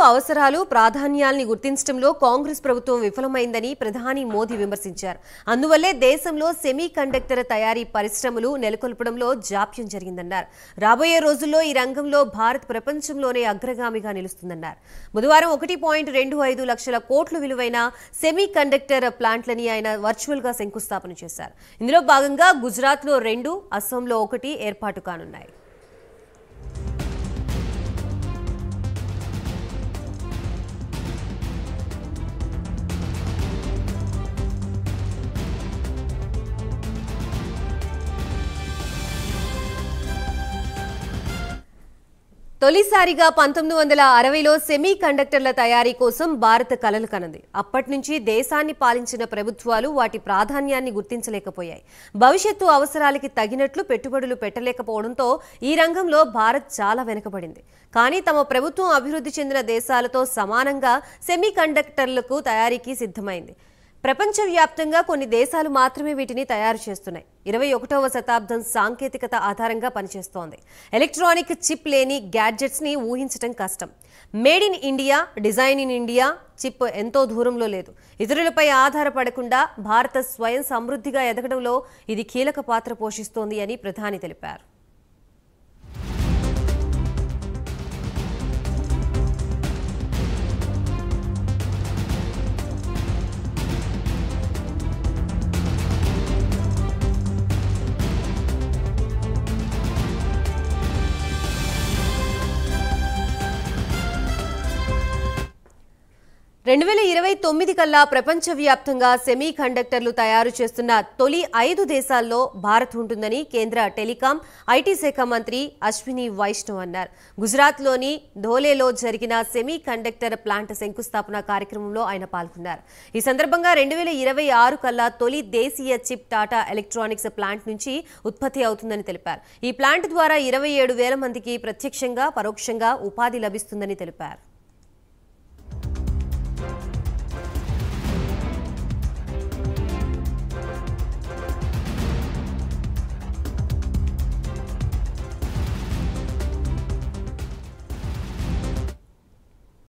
అవసరాలు ప్రాధాన్యాల్ని గుర్తించడంలో కాంగ్రెస్ ప్రభుత్వం విఫలమైందని ప్రధాని మోదీ విమర్శించారు అందువల్లే దేశంలో సెమీ కండక్టర్ తయారీ పరిశ్రమలు నెలకొల్పడంలో జాప్యం జరిగిందన్నారు రాబోయే రోజుల్లో ఈ రంగంలో భారత్ ప్రపంచంలోనే అగ్రగామిగా నిలుస్తుందన్నారు బుధవారం ఒకటి పాయింట్ రెండు ఐదు లక్షల కోట్ల విలువైన సెమీ కండక్టర్ ప్లాంట్లని ఆయన వర్చువల్ గా శంకుస్థాపన చేశారు ఇందులో భాగంగా గుజరాత్లో రెండు అస్సాంలో ఒకటి ఏర్పాటు కానున్నాయి తొలిసారిగా పంతొమ్మిది వందల అరవైలో సెమీ కండక్టర్ల తయారీ కోసం భారత్ కలలు కనది అప్పటి నుంచి దేశాన్ని పాలించిన ప్రభుత్వాలు వాటి ప్రాధాన్యాన్ని గుర్తించలేకపోయాయి భవిష్యత్తు అవసరాలకి తగినట్లు పెట్టుబడులు పెట్టలేకపోవడంతో ఈ రంగంలో భారత్ చాలా వెనుకబడింది కానీ తమ ప్రభుత్వం అభివృద్ధి చెందిన దేశాలతో సమానంగా సెమీ కండక్టర్లకు తయారీకి సిద్ధమైంది ప్రపంచవ్యాప్తంగా కొన్ని దేశాలు మాత్రమే వీటిని తయారు చేస్తున్నాయి ఇరవై ఒకటవ శతాబ్దం సాంకేతికత ఆధారంగా పనిచేస్తోంది ఎలక్ట్రానిక్ చిప్ లేని గ్యాడ్జెట్స్ ని ఊహించటం కష్టం made in India design in India chip ఎంతో దూరంలో లేదు ఇతరులపై ఆధారపడకుండా భారత స్వయం సమృద్ధిగా ఎదగడంలో ఇది కీలక పాత్ర పోషిస్తోంది అని ప్రధాని తెలిపారు రెండు వేల ఇరవై తొమ్మిది కల్లా ప్రపంచవ్యాప్తంగా సెమీ కండక్టర్లు తయారు చేస్తున్న తొలి ఐదు దేశాల్లో భారత్ ఉంటుందని కేంద్ర టెలికాం ఐటీ శాఖ మంత్రి అశ్విని వైష్ణవ్ అన్నారు గుజరాత్లోని ధోలేలో జరిగిన సెమీ కండక్టర్ ప్లాంట్ శంకుస్థాపన కార్యక్రమంలో ఆయన పాల్గొన్నారు ఈ సందర్భంగా రెండు వేల ఇరవై ఆరు కల్లా తొలి దేశీయ చిప్ టాటా ఎలక్ట్రానిక్స్ ప్లాంట్ నుంచి ఉత్పత్తి అవుతుందని తెలిపారు ఈ ప్లాంట్ ద్వారా ఇరవై ఏడు వేల మందికి ప్రత్యక్షంగా పరోక్షంగా ఉపాధి లభిస్తుందని తెలిపారు